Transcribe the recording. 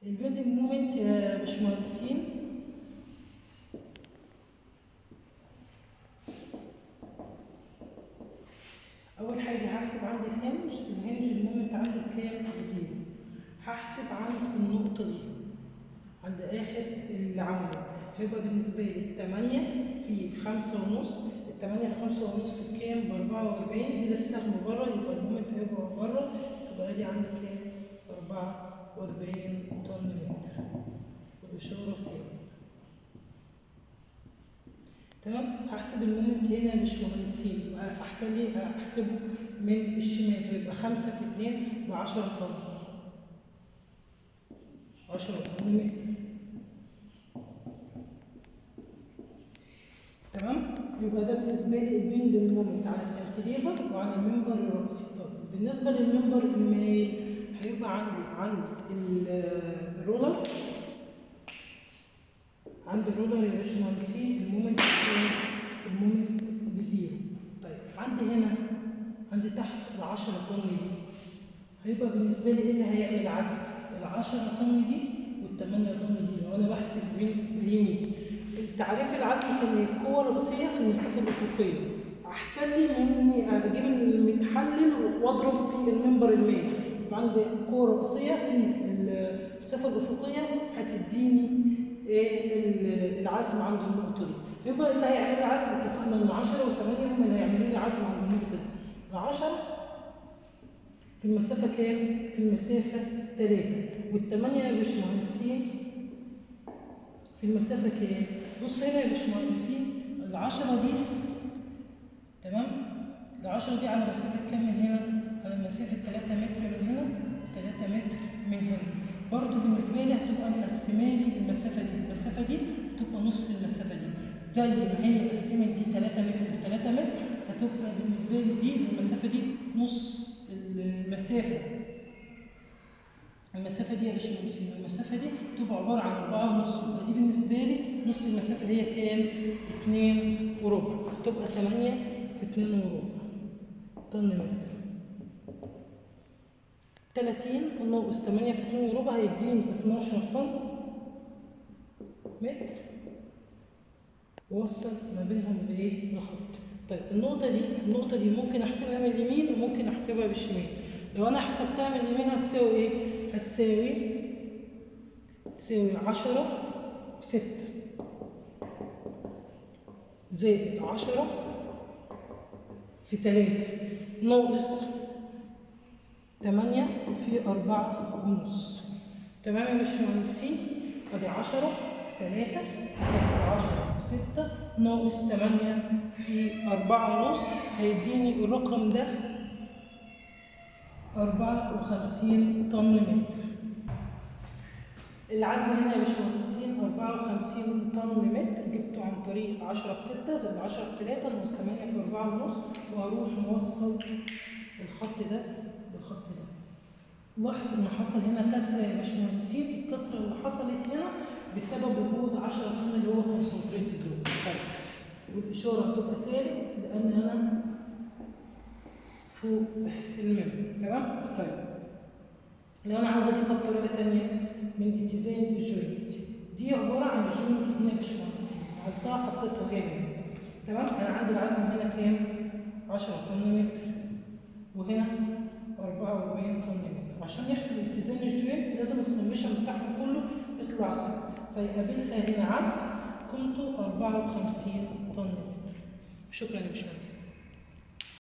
البيلدينج مومنت يا باشمهندسين اول حاجه هحسب عند الهنج الهنج المومنت عنده بكام بزيرو هحسب عند النقطه دي عند اخر العمود هيبقى بالنسبه لي التمانية في خمسة ونص التمانية في خمسة ونص بكام بأربعة وأربعين دي للسهم بره يبقى المومنت هيبقى بره يبقى دي عندي كام أربعة وأربعين طن متر والإشارة صفر تمام هحسب المومنت هنا يا باشمهندسين يبقى احسن لي احسبه من الشمال هيبقى خمسة في اتنين بعشرة طن عشرة طن متر تمام يبقى ده بالنسبة لي البند مومنت على الكانتليفر وعلى المنبر الرأسي طب بالنسبة للمنبر المائل هيبقى عندي عند الرولر عند الرولر يا باشمهندسين المومنت بكام؟ المومنت بزيرو طيب عندي هنا عندي تحت ال 10 طن دي هيبقى بالنسبه لي ايه اللي هيعمل عزم؟ ال 10 طن دي وال 8 طن دي لو انا بحسب من اليمين تعريف العزم كان القوه الرئيسيه في المسافه الافقيه احسن لي من اني اجيب المتحلل واضرب في المنبر المائي يبقى عندي قوه رئيسيه في المسافه الافقيه هتديني ايه العزم عند النقطه دي يبقى اللي هيعمل لي عزم اتفقنا ان 10 و8 هم اللي هيعملوا لي عزم عند النقطه دي ال 10 في المسافه كام في المسافه 3 وال8 يا باشمهندسين في المسافه كام بص هنا يا باشمهندسين ال 10 دي تمام ال 10 دي على مسافه كام من هنا على مسافه 3 متر من هنا 3 متر من هنا برضو بالنسبة لي هتبقى مقسمة لي المسافة دي، المسافة دي هتبقى نص المسافة دي، زي ما هي قسمت دي 3 متر و3 متر هتبقى بالنسبة لي دي المسافة دي نص المسافة. المسافة دي يا باشمهندسين، المسافة دي تبقى عبارة عن 4 ونص، يبقى دي بالنسبة لي نص المسافة اللي هي كام؟ 2 وربع، هتبقى 8 في 2 وربع طن متر. 30 ناقص 8 في 2 وربع هيديني 12 طن متر ووصل ما بينهم بايه؟ بخط. طيب النقطة دي النقطة دي ممكن أحسبها من اليمين وممكن أحسبها بالشمال. لو أنا حسبتها من اليمين هتساوي إيه؟ هتساوي تساوي 10 في 6 زائد 10 في 3 ناقص 8 في 4 ونص تمام يا باشمهندسين ادي 10 في 3 زائد 10 في 6 ناقص 8 في 4 ونص هيديني الرقم ده 54 طن متر العزم هنا يا باشمهندسين 54 طن متر جبته عن طريق 10 في 6 زائد 10 في 3 ناقص 8 في 4 ونص وهروح موصل الخط ده بالخط ده لاحظ ان حصل هنا كسره يا باشمهندسين الكسره اللي حصلت هنا بسبب وجود 10 طن اللي هو كونسنتريتد لود طيب والاشاره هتبقى سالب لان انا فوق المبنى تمام طيب لو انا عاوز اجيبها بطريقه ثانيه من اتزان الجوينت دي عباره عن الجوينت دي يا باشمهندسين عملتها خطيتها هنا تمام انا عندي العزم هنا كام 10 طن متر وهنا 44 طن متر عشان يحصل اتزان الجوينت لازم السمشن بتاعهم كله يطلع صفر فيقابلها هنا عزم قيمته 54 طن متر شكرا يا باشمهندس